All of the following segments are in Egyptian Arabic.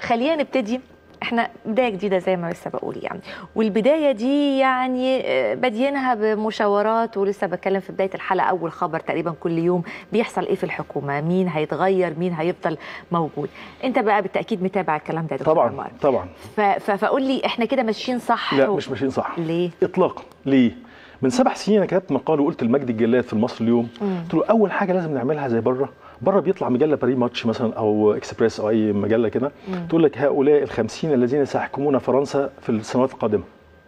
خلينا نبتدي احنا بدايه جديده زي ما لسه بقول يعني والبدايه دي يعني آه، باديينها بمشاورات ولسه بتكلم في بدايه الحلقه اول خبر تقريبا كل يوم بيحصل ايه في الحكومه مين هيتغير مين هيفضل موجود انت بقى بالتاكيد متابع الكلام ده يا دكتور طبعا عمار. طبعا ف- ف- فقول لي احنا كده ماشيين صح لا و- مش ماشيين صح ليه اطلاقا ليه من سبع سنين انا كتبت مقال وقلت لمجدي الجلاد في المصري اليوم قلت له اول حاجه لازم نعملها زي بره بره بيطلع مجله باري ماتش مثلا او اكسبريس او اي مجله كده تقول لك هؤلاء الخمسين الذين سيحكمون فرنسا في السنوات القادمه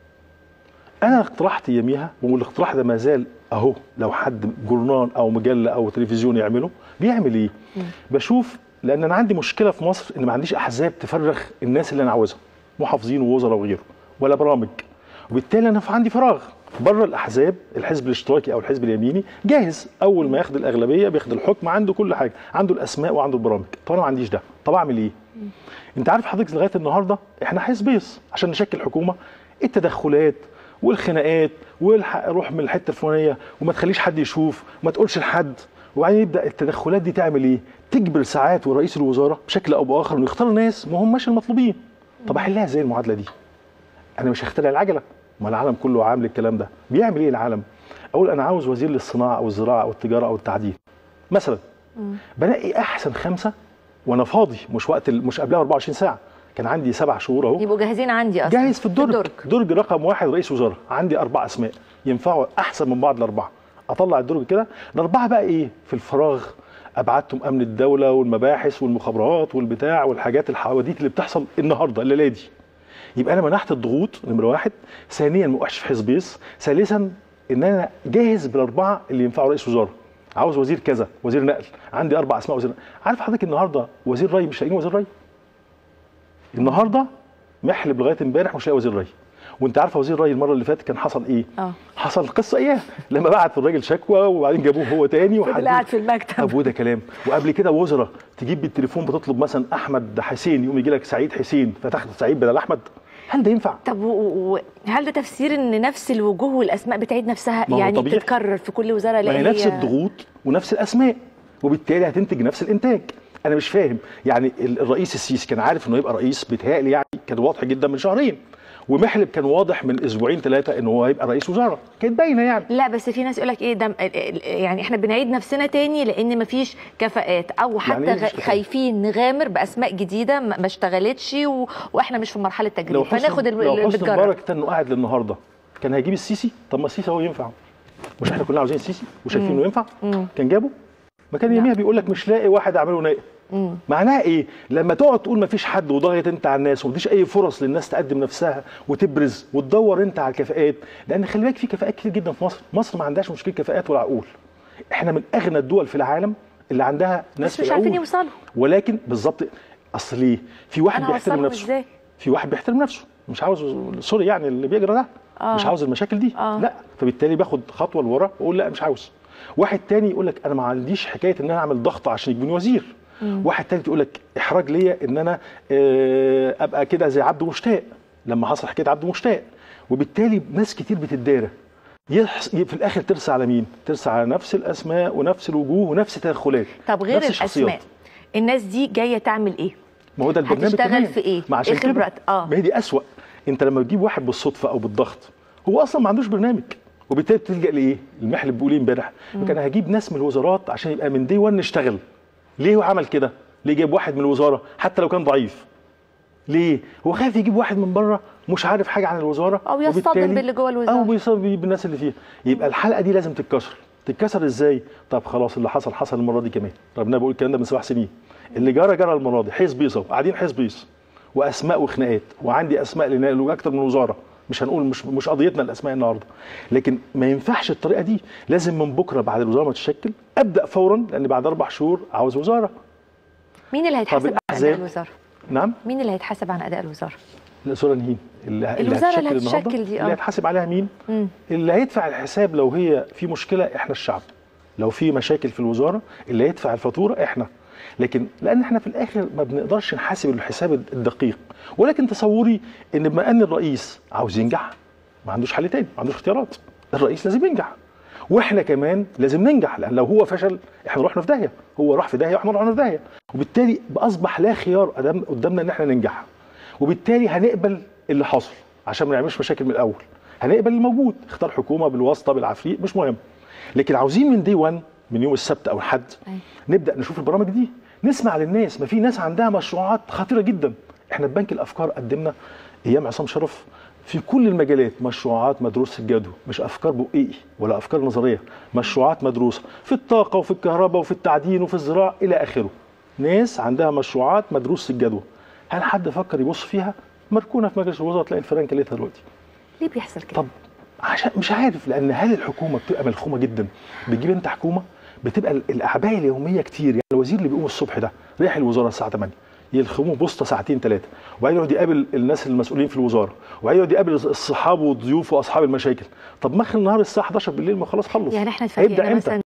انا اقترحت يوميها والاقتراح ده ما زال اهو لو حد جورنال او مجله او تلفزيون يعمله بيعمل ايه بشوف لان انا عندي مشكله في مصر ان ما عنديش احزاب تفرغ الناس اللي انا عاوزها محافظين ووزراء وغيره ولا برامج وبالتالي انا في عندي فراغ بره الاحزاب الحزب الاشتراكي او الحزب اليميني جاهز اول ما ياخد الاغلبيه بياخد الحكم عنده كل حاجه عنده الاسماء وعنده البرامج طب انا ما عنديش ده طب اعمل ايه انت عارف حضرتك لغايه النهارده احنا حزبيس عشان نشكل حكومه التدخلات والخناقات والروح من الحته الفلانيه وما تخليش حد يشوف وما تقولش لحد وبعدين يبدا التدخلات دي تعمل ايه؟ تجبر ساعات ورئيس الوزراء بشكل او باخر انه يختار ناس ما هماش المطلوبين. طب احلها ازاي المعادله دي؟ انا مش هخترع العجله ما العالم كله عامل الكلام ده بيعمل ايه العالم اقول انا عاوز وزير للصناعه او الزراعه او التجاره او التعدين مثلا بلاقي احسن خمسه وانا فاضي مش وقت ال- مش قبلها 24 ساعه كان عندي سبع شهور اهو يبقوا جاهزين عندي اصلا جاهز في الدرج درج رقم واحد رئيس وزراء عندي اربع اسماء ينفعوا احسن من بعض الاربعه اطلع الدرج كده الاربعه بقى ايه في الفراغ ابعدتم امن الدوله والمباحث والمخابرات والبتاع والحاجات الحواديت اللي بتحصل النهارده الليله دي يبقى انا منحت الضغوط نمره واحد ثانيا ما وقعش في حزبيس ثالثا ان انا جاهز بالاربعه اللي ينفعوا رئيس وزراء عاوز وزير كذا وزير نقل عندي اربع اسماء وزير نقل. عارف حضرتك النهارده وزير ري مش لاقيين وزير ري النهارده محلب لغايه امبارح مش لاقي وزير ري وانت عارفه وزير الري المره اللي فاتت كان حصل ايه؟ اه حصل قصه اياه لما بعت الراجل شكوى وبعدين جابوه هو تاني فضل قاعد في المكتب طب وده كلام وقبل كده وزراء تجيب بالتليفون بتطلب مثلا احمد حسين يقوم يجي لك سعيد حسين فتاخد سعيد بدل احمد هل ده ينفع؟ طب و- و- هل ده تفسير ان نفس الوجوه والاسماء بتعيد نفسها ما هو يعني طبيعي. بتتكرر في كل وزاره ما هي لان نفس الضغوط ونفس الاسماء وبالتالي هتنتج نفس الانتاج انا مش فاهم يعني ال- الرئيس السيسي كان عارف انه يبقى رئيس بيتهيألي يعني كان واضح جدا من شهرين ومحلب كان واضح من اسبوعين ثلاثه انه هو هيبقى رئيس وزراء كانت باينه يعني لا بس في ناس يقول لك ايه ده م- ال- ال- يعني احنا بنعيد نفسنا تاني لان مفيش كفاءات او حتى يعني إيه مفيش غ- كفاءات؟ خايفين نغامر باسماء جديده ما ما اشتغلتش و... واحنا مش في مرحله تجريب لو حسن فناخد ال- لو اللي حسن بتجرب مبارك كان انه قاعد للنهارده كان هيجيب السيسي طب ما السيسي هو ينفع مش احنا كلنا عاوزين السيسي وشايفين انه ينفع كان جابه ما كان يوميها بيقول لك مش لاقي واحد اعمله نائب معناها ايه لما تقعد تقول ما فيش حد وضاغط انت على الناس ومفيش اي فرص للناس تقدم نفسها وتبرز وتدور انت على الكفاءات لان خلي بالك في كفاءات كتير جدا في مصر مصر ما عندهاش مشكله كفاءات ولا عقول احنا من اغنى الدول في العالم اللي عندها ناس بس في مش عارفين العقول. يوصلوا ولكن بالظبط اصل ليه في واحد انا بيحترم هوصلهم نفسه ازاي في واحد بيحترم نفسه مش عاوز سوري يعني اللي بيجرى ده آه. مش عاوز المشاكل دي آه. لا فبالتالي باخد خطوه لورا واقول لا مش عاوز واحد تاني يقول لك انا ما عنديش حكايه ان انا اعمل ضغط عشان يجيبوني وزير واحد تالت يقول لك احراج ليا ان انا آه، ابقى كده زي عبده مشتاق لما حصل حكايه عبده مشتاق وبالتالي ناس كتير بتدارى يحس... في الاخر ترسى على مين؟ ترسى على نفس الاسماء ونفس الوجوه ونفس التدخلات طب غير نفس الشخصيات. الاسماء الناس دي جايه تعمل ايه ما هو ده البرنامج هتشتغل كمان. في إيه؟ ما عشان إيه كده خبرات؟ آه. ما هي دي اسوأ انت لما تجيب واحد بالصدفه او بالضغط هو اصلا ما عندوش برنامج وبالتالي بتلجا لايه؟ المحلب بيقول ايه امبارح؟ كان هجيب ناس من الوزارات عشان يبقى من دي 1 نشتغل ليه هو عمل كده؟ ليه جاب واحد من الوزاره حتى لو كان ضعيف؟ ليه؟ هو خايف يجيب واحد من بره مش عارف حاجه عن الوزاره أو يصطدم وبالتالي- باللي جوه الوزارة. او بيصطدم بالناس اللي فيها يبقى الحلقه دي لازم تتكسر تتكسر ازاي طب خلاص اللي حصل حصل المره دي كمان ربنا بيقول الكلام ده من سبع سنين اللي جرى جرى المره دي حزب يصف قاعدين حزب يصف واسماء وخناقات وعندي اسماء لنقل اكتر من وزاره مش هنقول مش مش قضيتنا الاسماء النهارده لكن ما ينفعش الطريقه دي لازم من بكره بعد الوزاره ما تتشكل ابدا فورا لان بعد اربع شهور عاوز وزاره مين اللي هيتحاسب عن اداء الأحزاب- الوزاره نعم مين اللي هيتحاسب عن اداء الوزاره الوزاره مين اللي الوزارة اللي هتشكل النهاردة؟ هتشكل دي، آه. اللي هيتحاسب عليها مين مم. اللي هيدفع الحساب لو هي في مشكله احنا الشعب لو في مشاكل في الوزاره اللي هيدفع الفاتوره احنا لكن لان احنا في الاخر ما بنقدرش نحاسب الحساب الدقيق ولكن تصوري ان بما ان الرئيس عاوز ينجح ما عندوش حل تاني ما عندوش اختيارات الرئيس لازم ينجح واحنا كمان لازم ننجح لان لو هو فشل احنا رحنا في داهيه هو راح في داهيه واحنا رحنا في داهيه وبالتالي اصبح لا خيار قدام- قدامنا ان احنا ننجح وبالتالي هنقبل اللي حصل عشان ما نعملش مشاكل من الاول هنقبل الموجود اختار حكومه بالواسطه بالعفريت مش مهم لكن عاوزين من دي 1 من يوم السبت او الحد أيوة. نبدا نشوف البرامج دي نسمع للناس ما في ناس عندها مشروعات خطيره جدا احنا في بنك الافكار قدمنا ايام عصام شرف في كل المجالات مشروعات مدروسه الجدوى مش افكار بقيقي ولا افكار نظريه مشروعات مدروسه في الطاقه وفي الكهرباء وفي التعدين وفي الزراعه الى اخره ناس عندها مشروعات مدروسه الجدوى هل حد فكر يبص فيها مركونه في مجلس الوزراء تلاقي الفيران كلتها دلوقتي ليه بيحصل كده طب عشان مش عارف لان هل الحكومه بتبقى ملخومه جدا بتجيب انت حكومه بتبقى ال- الاعباء اليوميه كتير يعني الوزير اللي بيقوم الصبح ده رايح الوزاره الساعه 8 يلخموه بوسطه ساعتين ثلاثه وبعدين يقعد يقابل الناس المسؤولين في الوزاره وبعدين يقعد يقابل الصحاب والضيوف واصحاب المشاكل طب ما اخر النهار الساعه 11 بالليل ما خلاص خلص يعني احنا هيبدا اتفقنا امتى مثلا